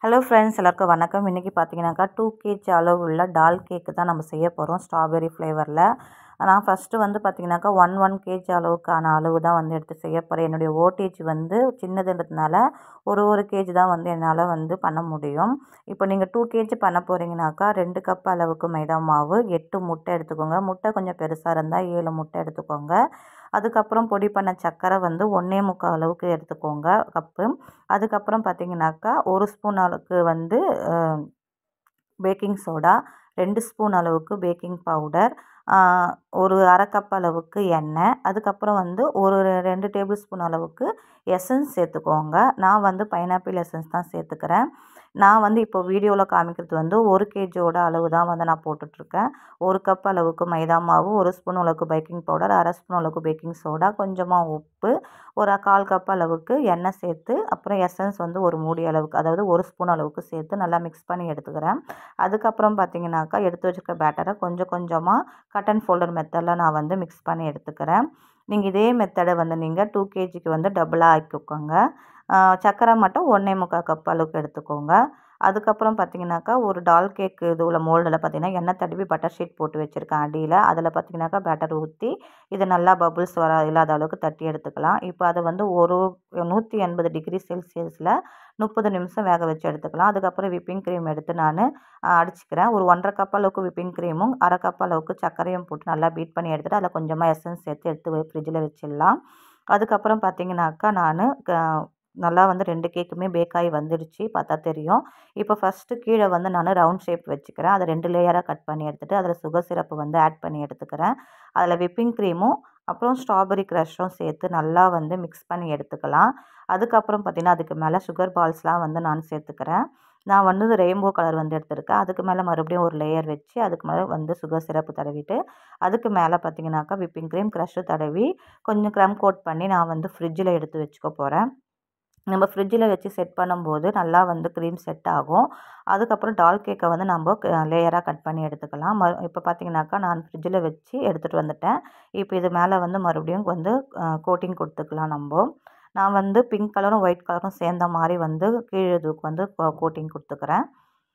hello friends எல்லாருக்கும் வணக்கம் இன்றைக்கி பார்த்தீங்கன்னாக்கா டூ கேஜி அளவு உள்ள டால் கேக்கு தான் நம்ம செய்ய போகிறோம் ஸ்ட்ராபெரி ஃப்ளேவரில் நான் ஃபஸ்ட்டு வந்து பார்த்தீங்கன்னாக்கா ஒன் ஒன் கேஜி அளவுக்கான அளவு தான் வந்து எடுத்து செய்ய போகிறேன் என்னுடைய ஓடிஜி வந்து சின்னதுன்றதுனால ஒரு ஒரு கேஜி தான் வந்து என்னால் வந்து பண்ண முடியும் இப்போ நீங்கள் டூ கேஜி பண்ண போகிறீங்கனாக்கா ரெண்டு கப் அளவுக்கு மைதா மாவு எட்டு முட்டை எடுத்துக்கோங்க முட்டை கொஞ்சம் பெருசாக இருந்தால் ஏழு முட்டை எடுத்துக்கோங்க அதுக்கப்புறம் பொடி பண்ண சர்க்கரை வந்து ஒன்றே முக்கால் அளவுக்கு எடுத்துக்கோங்க கப்பு அதுக்கப்புறம் பார்த்தீங்கன்னாக்கா ஒரு ஸ்பூன் அளவுக்கு வந்து பேக்கிங் சோடா ரெண்டு ஸ்பூன் அளவுக்கு பேக்கிங் பவுடர் ஒரு அரை கப் அளவுக்கு எண்ணெய் அதுக்கப்புறம் வந்து ஒரு ரெண்டு டேபிள் ஸ்பூன் அளவுக்கு எசன்ஸ் சேர்த்துக்கோங்க நான் வந்து பைனாப்பிள் எசன்ஸ் தான் சேர்த்துக்கிறேன் நான் வந்து இப்போ வீடியோவில் காமிக்கிறது வந்து ஒரு கேஜியோட அளவு தான் வந்து நான் போட்டுட்ருக்கேன் ஒரு கப் அளவுக்கு மைதா மாவு ஒரு ஸ்பூன் அளவுக்கு பேக்கிங் பவுடர் அரை ஸ்பூன் அளவுக்கு பேக்கிங் சோடா கொஞ்சமாக உப்பு ஒரு கால் கப் அளவுக்கு எண்ணெய் சேர்த்து அப்புறம் எசன்ஸ் வந்து ஒரு மூடி அளவுக்கு அதாவது ஒரு ஸ்பூன் அளவுக்கு சேர்த்து நல்லா மிக்ஸ் பண்ணி எடுத்துக்கிறேன் அதுக்கப்புறம் பார்த்தீங்கன்னாக்கா எடுத்து வச்சுருக்க பேட்டரை கொஞ்சம் கொஞ்சமாக கட் அண்ட் ஃபோல்டர் மெத்தடில் நான் வந்து மிக்ஸ் பண்ணி எடுத்துக்கிறேன் நீங்கள் இதே மெத்தடை வந்து நீங்கள் டூ கேஜிக்கு வந்து டபுளாக ஆக்கிக்கோங்க சர்க்கரை மட்டும் ஒன்றே முக்கால் கப் அளவுக்கு எடுத்துக்கோங்க அதுக்கப்புறம் பார்த்தீங்கன்னாக்கா ஒரு டால் கேக் இது உள்ள மோல்டில் பார்த்தீங்கன்னா எண்ணெய் தடவி பட்டர் ஷீட் போட்டு வச்சுருக்கேன் அடியில் அதில் பார்த்தீங்கன்னாக்கா பேட்டர் ஊற்றி இதை நல்லா பபுள்ஸ் வர இல்லாத அளவுக்கு தட்டி எடுத்துக்கலாம் இப்போ அதை வந்து ஒரு நூற்றி எண்பது டிகிரி செல்சியஸில் முப்பது நிமிஷம் வேக வச்சு எடுத்துக்கலாம் அதுக்கப்புறம் விப்பிங் க்ரீம் எடுத்து நான் அடிச்சுக்கிறேன் ஒரு ஒன்றரை கப் அளவுக்கு விப்பிங் க்ரீமும் அரை கப் அளவுக்கு சர்க்கரையும் போட்டு நல்லா பீட் பண்ணி எடுத்துகிட்டு அதில் கொஞ்சமாக எசன்ஸ் சேர்த்து எடுத்து ஃப்ரிட்ஜில் வச்சிடலாம் அதுக்கப்புறம் பார்த்தீங்கன்னாக்கா நான் நல்லா வந்து ரெண்டு கேக்குமே பேக் ஆகி வந்துடுச்சு பார்த்தா தெரியும் இப்போ ஃபஸ்ட்டு கீழே வந்து நான் ரவுண்ட் ஷேப் வச்சுக்கிறேன் அதை ரெண்டு லேயராக கட் பண்ணி எடுத்துகிட்டு அதில் சுகர் சிரப்பு வந்து ஆட் பண்ணி எடுத்துக்கிறேன் அதில் விப்பிங் க்ரீமும் அப்புறம் ஸ்ட்ராபெரி க்ரஷும் சேர்த்து நல்லா வந்து மிக்ஸ் பண்ணி எடுத்துக்கலாம் அதுக்கப்புறம் பார்த்திங்கன்னா அதுக்கு மேலே சுகர் பால்ஸ்லாம் வந்து நான் சேர்த்துக்கிறேன் நான் வந்து ரெயின்போ கலர் வந்து எடுத்திருக்கேன் அதுக்கு மேலே மறுபடியும் ஒரு லேயர் வச்சு அதுக்கு மேலே வந்து சுகர் சிரப்பு தடவிட்டு அதுக்கு மேலே பார்த்திங்கனாக்கா விப்பிங் க்ரீம் க்ரஷ்ஷு தடவி கொஞ்சம் க்ரம் கோட் பண்ணி நான் வந்து ஃப்ரிட்ஜில் எடுத்து வச்சுக்க போகிறேன் நம்ம ஃப்ரிட்ஜில் வச்சு செட் பண்ணும்போது நல்லா வந்து க்ரீம் செட் ஆகும் அதுக்கப்புறம் டால் கேக்கை வந்து நம்ம லேயராக கட் பண்ணி எடுத்துக்கலாம் மறு இப்போ பார்த்தீங்கன்னாக்கா நான் ஃப்ரிட்ஜில் வச்சு எடுத்துகிட்டு வந்துட்டேன் இப்போ இது மேலே வந்து மறுபடியும் வந்து கோட்டிங் கொடுத்துக்கலாம் நம்ம நான் வந்து பிங்க் கலரும் ஒயிட் கலரும் சேர்ந்த மாதிரி வந்து கீழே இதுக்கு வந்து கோட்டிங் கொடுத்துக்கிறேன்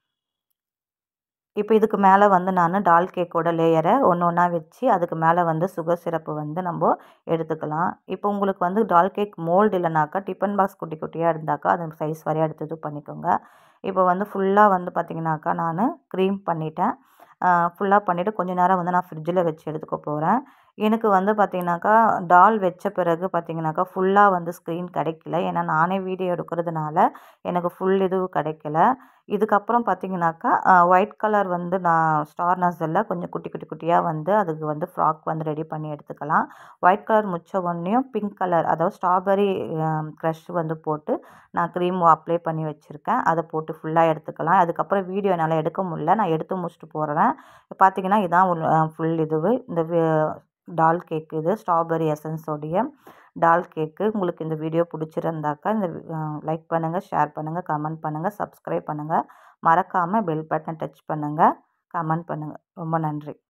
இப்போ இதுக்கு மேலே வந்து நான் டால் கேக்கோட லேயரை ஒன்று ஒன்றா வச்சு அதுக்கு மேலே வந்து சுகர் சிரப்பு வந்து நம்ம எடுத்துக்கலாம் இப்போ உங்களுக்கு வந்து டால் கேக் மோல்டு இல்லைனாக்கா டிஃபன் பாக்ஸ் குட்டி குட்டியாக இருந்தாக்கா அது சைஸ் வரையாக எடுத்து இது பண்ணிக்கோங்க இப்போ வந்து ஃபுல்லாக வந்து பார்த்திங்கனாக்கா நான் க்ரீம் பண்ணிட்டேன் ஃபுல்லாக பண்ணிவிட்டு கொஞ்ச நேரம் வந்து நான் ஃப்ரிட்ஜில் வச்சு எடுத்துக்க போகிறேன் எனக்கு வந்து பார்த்திங்கனாக்கா டால் வச்ச பிறகு பார்த்திங்கனாக்கா ஃபுல்லாக வந்து ஸ்க்ரீன் கிடைக்கல ஏன்னா நானே வீடியோ எடுக்கிறதுனால எனக்கு ஃபுல் இது கிடைக்கல இதுக்கப்புறம் பார்த்திங்கனாக்கா ஒயிட் கலர் வந்து நான் ஸ்டார் நசலில் கொஞ்சம் குட்டி குட்டி குட்டியாக வந்து அதுக்கு வந்து ஃப்ராக் வந்து ரெடி பண்ணி எடுத்துக்கலாம் ஒயிட் கலர் முச்ச ஒன்றையும் பிங்க் கலர் அதாவது ஸ்ட்ராபெரி க்ரஷ் வந்து போட்டு நான் க்ரீம் அப்ளை பண்ணி வச்சுருக்கேன் அதை போட்டு ஃபுல்லாக எடுத்துக்கலாம் அதுக்கப்புறம் வீடியோ என்னால் எடுக்க முடியல நான் எடுத்து முடிச்சுட்டு போகிறேன் பார்த்திங்கன்னா இதான் ஃபுல் இதுவு இந்த டால் கேக்கு இது ஸ்ட்ராபெரி எசன்ஸோடைய டால் கேக்கு உங்களுக்கு இந்த வீடியோ பிடிச்சிருந்தாக்கா இந்த லைக் பண்ணுங்கள் ஷேர் பண்ணுங்கள் கமெண்ட் பண்ணுங்கள் சப்ஸ்கிரைப் பண்ணுங்கள் மறக்காமல் பெல் பட்டன் டச் பண்ணுங்கள் கமெண்ட் பண்ணுங்கள் ரொம்ப நன்றி